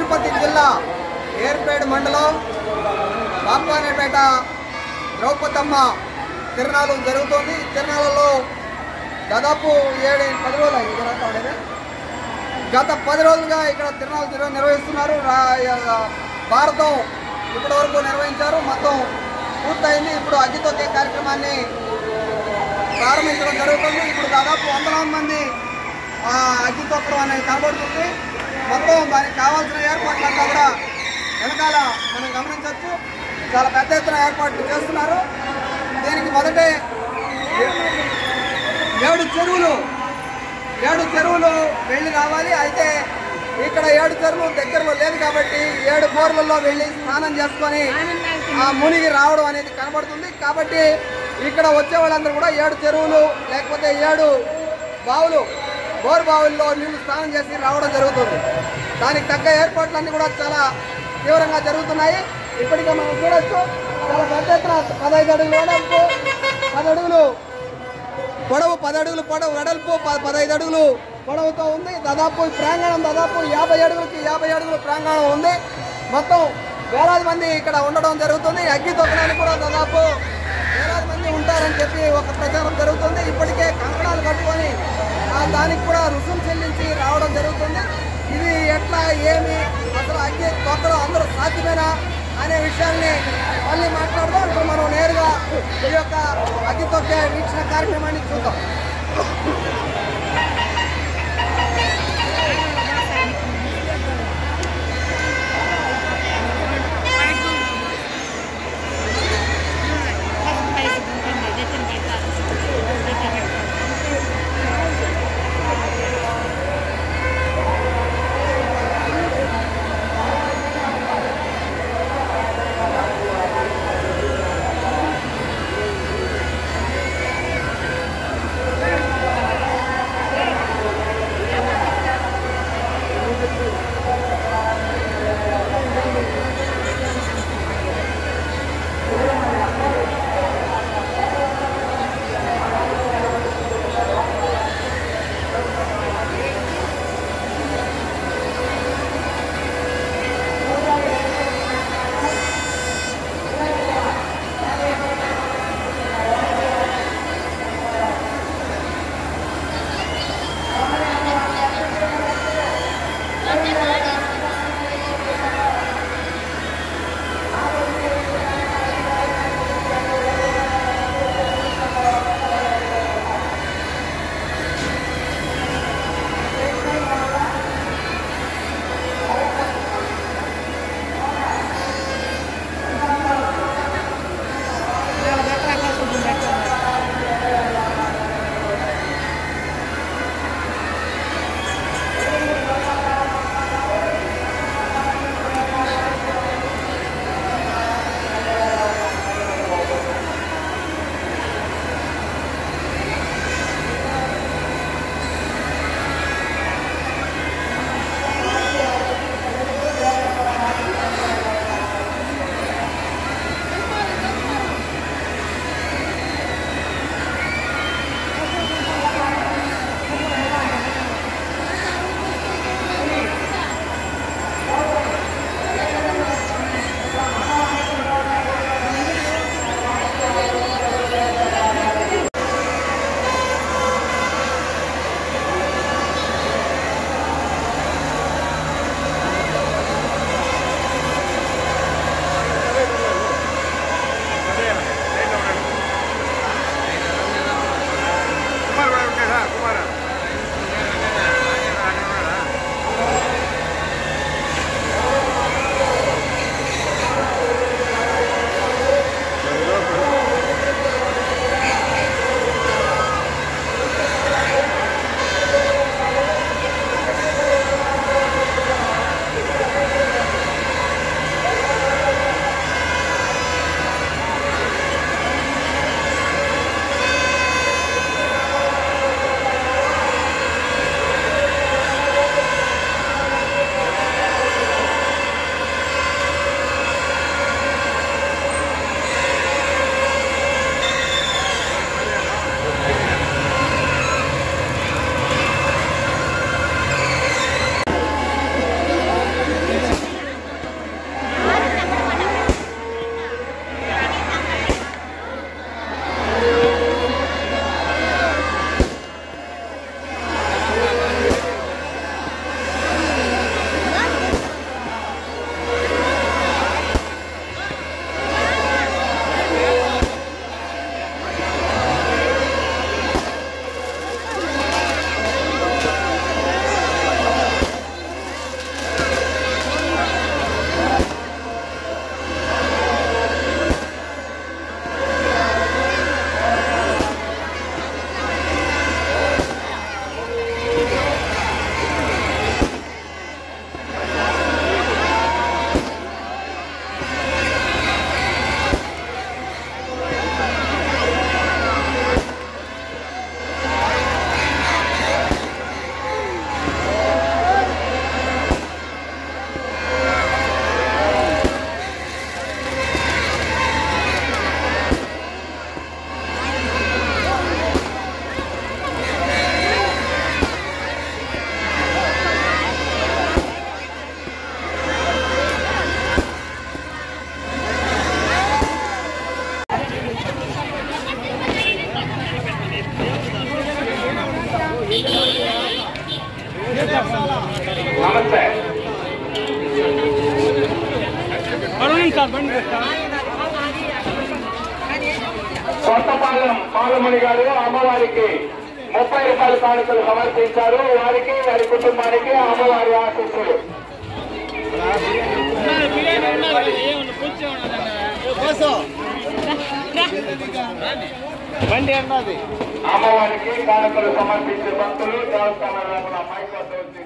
తిరుపతి జిల్లా ఏర్పేడు మండలం బాపానేపేట ద్రౌపదమ్మ తిరణాలు జరుగుతోంది ఈ తిరణాలలో దాదాపు ఏడు పది రోజులు అయింది జరుగుతా ఉండేది గత పది రోజులుగా ఇక్కడ తిరణాలు నిర్వ- నిర్వహిస్తున్నారు రా- భారతం ఇప్పటి వరకు నిర్వహించారు మొత్తం పూర్తయింది ఇప్పుడు అగ్గితొక్కే కార్యక్రమాన్ని ప్రారంభించడం జరుగుతుంది ఇప్పుడు దాదాపు వందలాది మంది ఆ, అగ్గి తొక్కడం అనేది కనబడుతుంది మొత్తం దానికి కావాల్సిన ఏర్పాట్లంతా కూడా వెనకాల మనం గమనించవచ్చు చాలా పెద్ద ఎత్తున ఏర్పాట్లు చేస్తున్నారు దీనికి మొదటే ఏడు చెరువులు ఏడు చెరువులు వెళ్ళి రావాలి అయితే ఇక్కడ ఏడు చెరువులు దగ్గరలో లేదు కాబట్టి ఏడు బోర్లలో వెళ్ళి స్నానం చేసుకొని ఆ మునిగి రావడం అనేది కనబడుతుంది కాబట్టి ఇక్కడ వచ్చే వాళ్ళందరూ కూడా ఏడు చెరువులు లేకపోతే ఏడు బావులు బోర్ బావుల్లో నీళ్లు స్నానం చేసి రావడం జరుగుతుంది దానికి తగ్గ ఏర్పాట్లన్నీ కూడా చాలా తీవ్రంగా జరుగుతున్నాయి ఇప్పటికే మనం చూడొచ్చు చాలా పెద్ద ఎత్తున పదహైదు అడుగులు వెడల్పు పది అడుగులు పొడవు పది అడుగులు పొడవు వెడల్పు ప- పదహైదు అడుగులు పొడవుతో ఉంది దాదాపు ఈ ప్రాంగణం దాదాపు యాభై అడుగులకి యాభై అడుగుల ప్రాంగణం ఉంది మొత్తం వేలాది మంది ఇక్కడ ఉండడం జరుగుతుంది అగ్గి తొక్కడానికి కూడా దాదాపు వేలాది మంది ఉంటారని చెప్పి ఒక ప్రచారం జరుగుతుంది ఇప్పటికే కంకణాలు కట్టుకొని ఆ దానికి కూడా రుసుము చెల్లించి రావడం జరుగుతుంది ఇది ఎట్లా ఏమి అసలు అగ్గి తొక్కడం అందరూ సాధ్యమేనా అనే విషయాన్ని మళ్ళీ మాట్లాడదాం ఇప్పుడు మనం నేరుగా ఈ యొక్క అగ్గి తొక్కే వీక్షణ కార్యక్రమాన్ని చూద్దాం కొత్తపాలెం పాలమణి గారు అమ్మవారికి ముప్పై రూపాయల కానుకలు సమర్పించారు వారికి వారి కుటుంబానికి అమ్మవారి ఆశీస్సులు బండి అన్నది అమ్మవారికి కానుకలు సమర్పించే భక్తులు దేవస్థానాల మైక్ వద్ద వచ్చి